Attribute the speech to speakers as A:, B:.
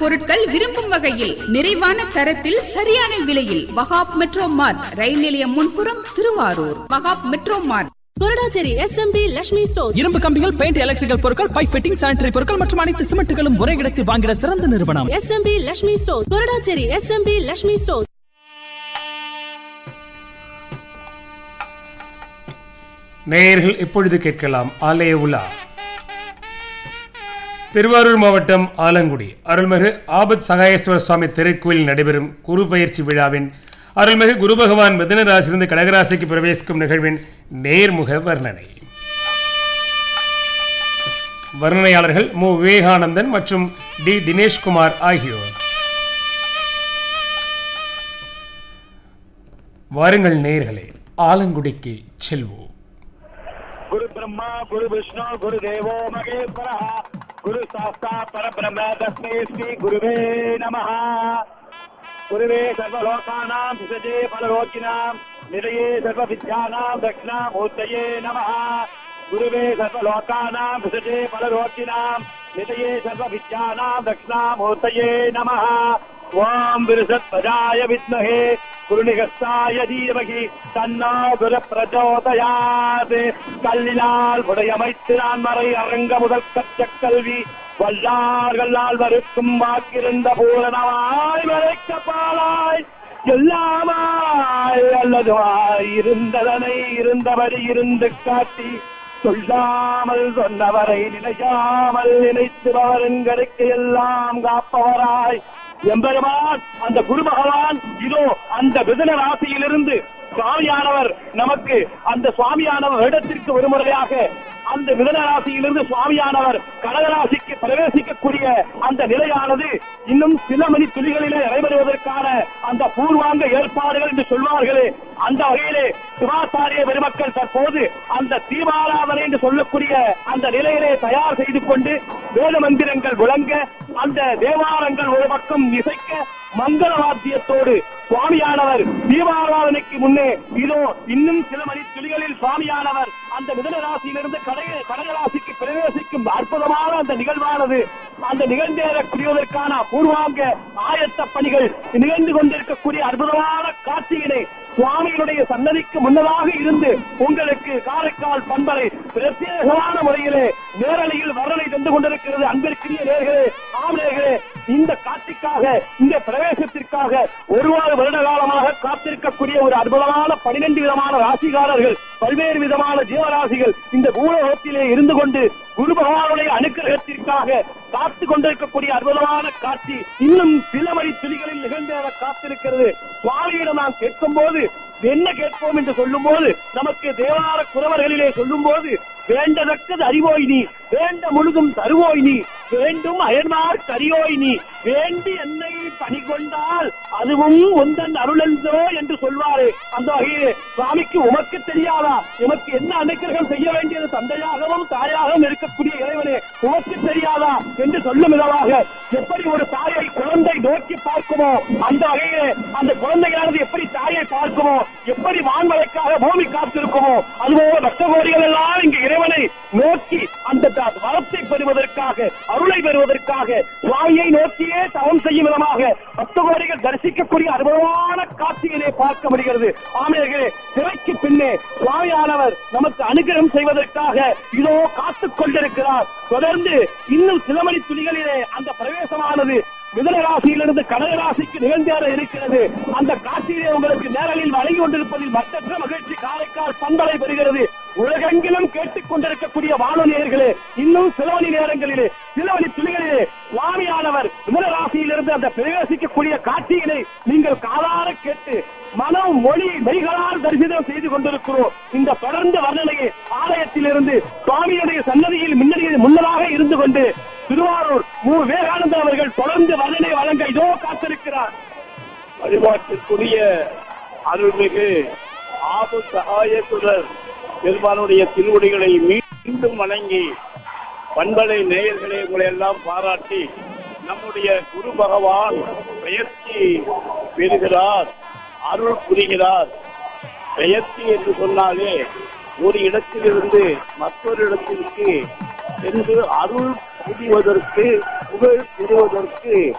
A: பொருட்கள் விரும்பும் வகையில் நிறைவான தரத்தில் சரியான விலையில் வகாப் மெட்ரோ மார்ட் ரயில் நிலையம் முன்புறம் Thiruvarur Vahab metro mart
B: Koradacheri SMP Lakshmi stores
C: இரும்பு கம்பிகள் பெயிண்ட் எலக்ட்ரிக்கல் பொருட்கள் பைப் ஃபிட்டிங் சானிட்டரி பொருட்கள் மற்றும் அனைத்து சிமெண்ட்டுகளும் ஒரே இடத்தில் வாங்கிட சிறந்த நிறுவனம்
B: SMP Lakshmi store Koradacheri SMP Lakshmi store
D: நேயர்கள் இப்பொழுது கேட்கலாம் ஆலய உலா திருவாரூர் மாவட்டம் ஆலங்குடி அருள்மிகு ஆபத் சகாயேஸ்வர சுவாமி திருக்கோயில் நடைபெறும் குரு பயிற்சி விழாவின் அருள்மிகு குரு பகவான் மிதனராசிலிருந்து கடகராசிக்கு பிரவேசிக்கும் நிகழ்வின் நேர்முக வர்ணனை வர்ணனையாளர்கள் மு விவேகானந்தன் மற்றும் டி தினேஷ்குமார் ஆகியோர் வாருங்கள் நேயர்களே ஆலங்குடிக்கு செல்வோம்
E: गुरु ब्रह्मा गुरु विष्णु गुरु देवो महेश्वर गुरु साक्षात् परब्रह्म तस्मै श्री गुरुवे नमः गुरुवे सर्वलोकानां विसजे फलरोगिणां निलये सर्वविद्यानां दक्षिणामूर्तये नमः गुरुवे सर्वलोकानां विसजे फलरोगिणां निलये सर्वविद्यानां दक्षिणामूर्तये नमः ॐ विरुषध्वजाय विद्महे குருநிகஸ்தாய தீமகி தன்னா குரு பிரச்சோதயாத் கல்லினால் உடையமைத்திரான் மறை அரங்க முதல் கற்ற கல்வி வல்லார்களால் வருக்கும் வாக்கிருந்த பூரணமாய் மறைக்கப்பாலாய் எல்லாமாய் அல்லதுமாய் இருந்ததனை இருந்தபடி இருந்து காட்டி சொல்லாமல் சொன்னவரை நினைக்காமல் நினைத்துபவர்களுக்கு எல்லாம் காப்பவராய் எம்பெருமான் அந்த குரு பகவான் இதோ அந்த மிதன ராசியிலிருந்து சுவாமியானவர் நமக்கு அந்த சுவாமியானவர் இடத்திற்கு ஒரு முறையாக அந்த மிதன ராசியிலிருந்து சுவாமியானவர் கடகராசிக்கு பிரவேசிக்கக்கூடிய அந்த நிலையானது இன்னும் சில மணி துளிகளிலே நடைபெறுவதற்கான அந்த பூர்வாங்க ஏற்பாடுகள் என்று சொல்வார்களே அந்த வகையிலே சிவாச்சாரிய பெருமக்கள் தற்போது அந்த தீபாராதனை என்று சொல்லக்கூடிய அந்த நிலையிலே தயார் செய்து கொண்டு வேத மந்திரங்கள் விளங்க அந்த தேவாரங்கள் ஒரு பக்கம் இசைக்க மங்கள வாத்தியத்தோடு சுவாமியானவர் தீபாராதனைக்கு முன்னே இதோ இன்னும் சில மணி துளிகளில் சுவாமியானவர் அந்த மிதன ராசியிலிருந்து கடக கடகராசிக்கு பிரவேசிக்கும் அற்புதமான அந்த நிகழ்வானது அந்த நிகழ்ந்தேற புரிவதற்கான பூர்வாங்க ஆயத்த பணிகள் நிகழ்ந்து கொண்டிருக்கக்கூடிய அற்புதமான காட்சியினை சுவாமிகளுடைய சன்னதிக்கு முன்னதாக இருந்து உங்களுக்கு காரைக்கால் பண்பலை பிரத்யேகமான முறையிலே நேரலையில் வர்ணனை தந்து கொண்டிருக்கிறது அன்பிற்குரிய நேர்களே ஆமலேர்களே இந்த காட்சிக்காக இந்த பிரவேசத்திற்காக ஒருவாறு வருட காலமாக காத்திருக்கக்கூடிய ஒரு அற்புதமான பனிரெண்டு விதமான ராசிகாரர்கள் பல்வேறு விதமான ஜீவராசிகள் இந்த பூலோகத்திலே இருந்து கொண்டு குரு பகவானுடைய அனுக்கிரகத்திற்காக காத்து கொண்டிருக்கக்கூடிய அற்புதமான காட்சி இன்னும் சில மணி துளிகளில் நிகழ்ந்தேற காத்திருக்கிறது சுவாமியிடம் நாம் கேட்கும் போது என்ன கேட்போம் என்று சொல்லும் போது நமக்கு தேவார குறவர்களிலே சொல்லும் போது வேண்டதற்கது அறிவோய் நீ வேண்ட முழுதும் தருவோய் நீ வேண்டும் அயன்மார் கரியோய் நீ வேண்டி என்னை பணி கொண்டால் அதுவும் உந்தன் அருளென்றோ என்று சொல்வாரே அந்த வகையிலே சுவாமிக்கு உமக்கு தெரியாதா உமக்கு என்ன அனுக்கிரகம் செய்ய வேண்டியது தந்தையாகவும் தாயாகவும் இருக்கக்கூடிய இறைவனே உமக்கு தெரியாதா என்று சொல்லும் விதமாக எப்படி ஒரு தாயை குழந்தை நோக்கி பார்க்குமோ அந்த வகையிலே அந்த குழந்தையானது எப்படி தாயை பார்க்குமோ எப்படி வான்மலைக்காக பூமி காத்திருக்குமோ அதுபோல பக்த கோடிகள் எல்லாம் இங்கு இறைவனை நோக்கி அந்த த- வரத்தை பெறுவதற்காக அருளை பெறுவதற்காக சுவாமியை நோக்கியே தவம் செய்யும் விதமாக பக்த கோடிகள் தரிசிக்கக்கூடிய அற்புதமான காட்சியிலே பார்க்க முடிகிறது ஆமையர்களே திரைக்கு பின்னே சுவாமியானவர் நமக்கு அனுகிரகம் செய்வதற்காக இதோ காத்துக் கொண்டிருக்கிறார் தொடர்ந்து இன்னும் சில மணி துளிகளிலே அந்த பிரவேசமானது மிதன ராசியிலிருந்து கடக ராசிக்கு நிகழ்ந்தேற இருக்கிறது அந்த காட்சியிலே உங்களுக்கு நேரலில் வழங்கி கொண்டிருப்பதில் மற்றற்ற மகிழ்ச்சி காரைக்கால் பண்பலை பெறுகிறது உலகெங்கிலும் கேட்டுக் கொண்டிருக்கக்கூடிய வானொலியர்களே இன்னும் சில மணி நேரங்களிலே சில மணி துளிகளிலே சுவாமியானவர் மிதன ராசியிலிருந்து அந்த பிரவேசிக்கக்கூடிய காட்சியினை நீங்கள் காதார கேட்டு மனம் மொழி மெய்களால் தரிசனம் செய்து கொண்டிருக்கிறோம் இந்த தொடர்ந்த வர்ணனையை ஆலயத்திலிருந்து சுவாமியுடைய சன்னதியில் முன்னணியில் முன்னதாக இருந்து கொண்டு திருவாரூர் மு விவேகானந்தர் அவர்கள் தொடர்ந்து வர்ணனை வழங்க இதோ காத்திருக்கிறார் வழிபாட்டிற்குரிய அருள்மிகு ஆபு சகாயேஸ்வரர் பெருமானுடைய திருவடிகளை மீண்டும் வணங்கி பண்பலை நேயர்களை உங்களை எல்லாம் பாராட்டி நம்முடைய குரு பகவான் பெயர்ச்சி பெறுகிறார் அருள் புரிகிறார் பெயர்ச்சி என்று சொன்னாலே ஒரு இடத்திலிருந்து மற்றொரு இடத்திற்கு சென்று அருள் புரிவதற்கு புகழ் பெறுவதற்கு